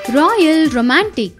Royal Romantic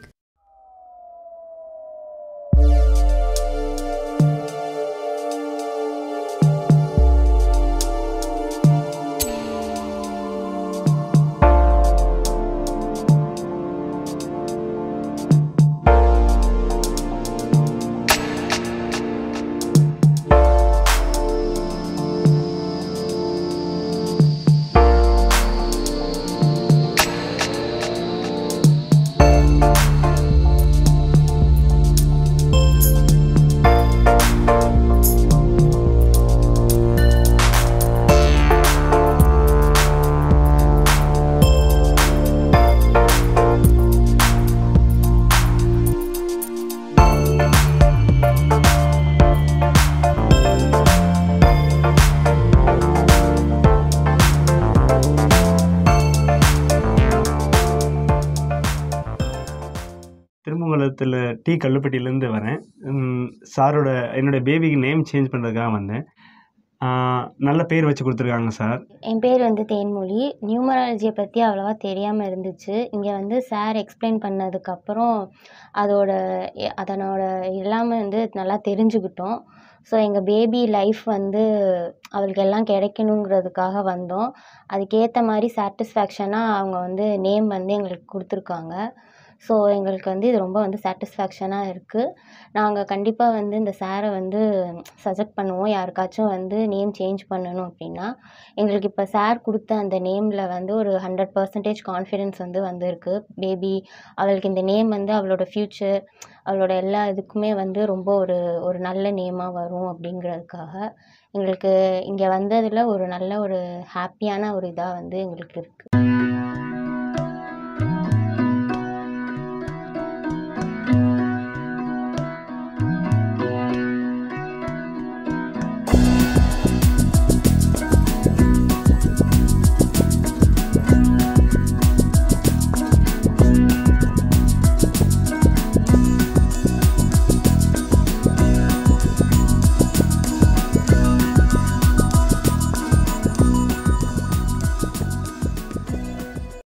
திருமங்கலத்தில் T கல்லுப்பட்டியிலேருந்து வரேன் ம், சாரோட என்னுடைய பேபிக்கு நேம் சேஞ்ச் பண்ணுறதுக்காக வந்தேன் ஆ, நல்ல பேர் வச்சு கொடுத்துருக்காங்க சார் என் பேர் வந்து தேன்மொழி நியூமராலஜியை பற்றி அவ்வளோவா தெரியாமல் இருந்துச்சு இங்கே வந்து சார் எக்ஸ்பிளைன் பண்ணதுக்கப்புறம் அதோட எ- அதனோட எல்லாமே வந்து நல்லா தெரிஞ்சுக்கிட்டோம் ஸோ எங்கள் பேபி லைஃப் வந்து அவளுக்கு எல்லாம் கிடைக்கணுங்கிறதுக்காக வந்தோம் அதுக்கேற்ற மாதிரி சாட்டிஸ்ஃபேக்ஷனாக அவங்க வந்து நேம் வந்து எங்களுக்கு கொடுத்துருக்காங்க ஸோ எங்களுக்கு வந்து இது ரொம்ப வந்து சாட்டிஸ்ஃபேக்ஷனாக இருக்குது நாங்கள் கண்டிப்பாக வந்து இந்த சாரை வந்து சஜெக்ட் பண்ணுவோம் யாருக்காச்சும் வந்து நேம் சேஞ்ச் பண்ணணும் அப்படின்னா எங்களுக்கு இப்போ சார் கொடுத்த அந்த நேமில் வந்து ஒரு ஹண்ட்ரட் பர்சன்டேஜ் கான்ஃபிடென்ஸ் வந்து வந்திருக்கு பேபி அவளுக்கு இந்த நேம் வந்து அவளோட ஃப்யூச்சர் அவளோட எல்லா இதுக்குமே வந்து ரொம்ப ஒரு ஒரு நல்ல நேமாக வரும் அப்படிங்கிறதுக்காக எங்களுக்கு இங்கே வந்ததில் ஒரு நல்ல ஒரு ஹாப்பியான ஒரு இதாக வந்து எங்களுக்கு இருக்குது